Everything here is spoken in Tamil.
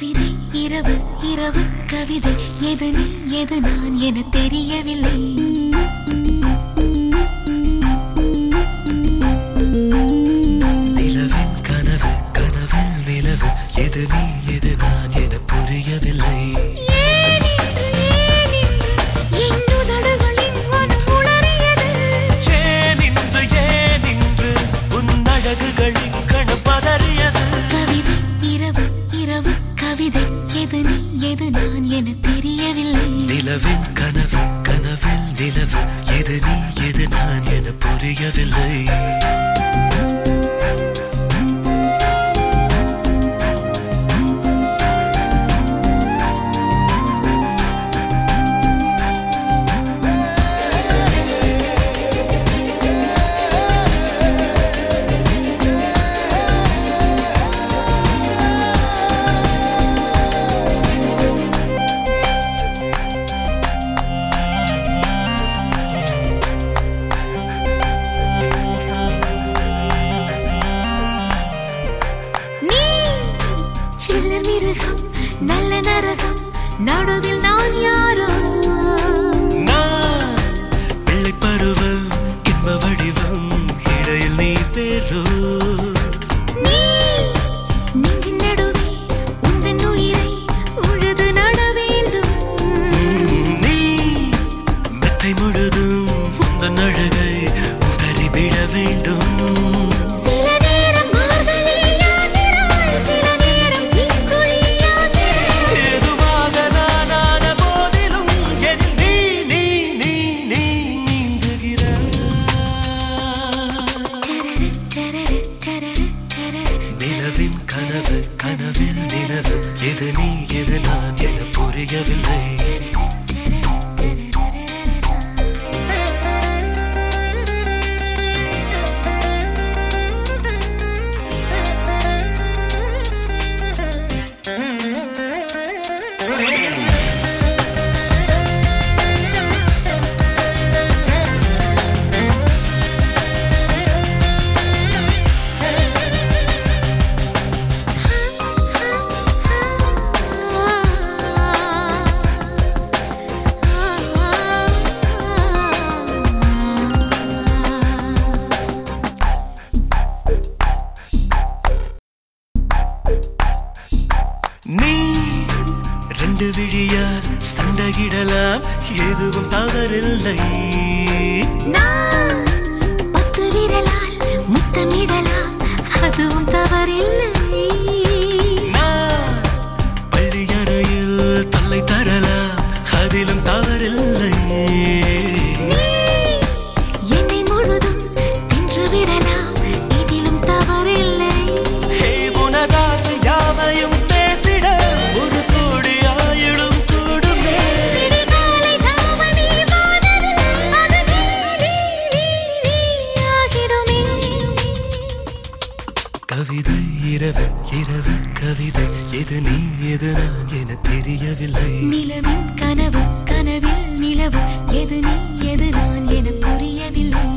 கவிதை இரவு இரவு கவிதை எது நீ எது நான் என தெரியவில்லை நிலவின் கனவு கனவில் நிலவு எது நீ எது நான் என புரியவில்லை ஏன் இன்று, ஏன் இன்று எங்கு நடுகளில் மனம் உளறியது? ஏன் இன்று ஏன் இன்று உன் அழகுகளின் கண பதறியது கவிதை இரவு இரவு கவிதை எது நீ எது நான் என தெரியவில்லை நிலவின் கனவு கனவில் நிலவு எது நீ எது நான் என புரியவில்லை நீ சில்ல மிருகம் நல்ல நரகம் நடுவில் நான் யாரோ நான் பிள்ளை பருவம் இன்ப வடிவம் இடையில் நீ வேறோ நீ நெஞ்சின் நடுவே உந்தன் உயிரை உழுது நட வேண்டும் நீ மெத்தை முழுதும் உந்தன் அழகை உதறி விட வேண்டும் சில நேரம் மார்கழியாகிறாய் சில நேரம் தீக்குழியாகிறாய் எதுவாக நானான போதிலும் என் நீ நீ நீ நீ நீந்துகிறாய் டரரு, டரரு, டரரு, டரரு. நிலவின் கனவு கனவில் நிலவு எது நீ எது நான் என புரியவில்லை நீ ரெண்டு விழியால் சண்டையிடலாம் எதுவும் தவறில்லை நான் பத்து விரலால் முத்தமிடலாம் அதுவும் தவறில்லை நான் பள்ளியறையில் தொல்லை தரலாம் அதிலும் தவறில்லை நீ என்னை முழுதும் தின்று விடலாம் இதிலும் தவறில்லை ஹே உனதாசை யாவையும் பேசிட ஒரு கோடி ஆயிடும் கூடுமே விடிகாலை தாவணி வானது, அது நீ, நீ, நீ, நீ ஆகிடுமே. கவிதை இரவு இரவு கவிதை எது நீ எது நான் என தெரியவில்லை நிலவின் கனவு கனவில் நிலவு எது நீ எது நான் என புரியவில்லை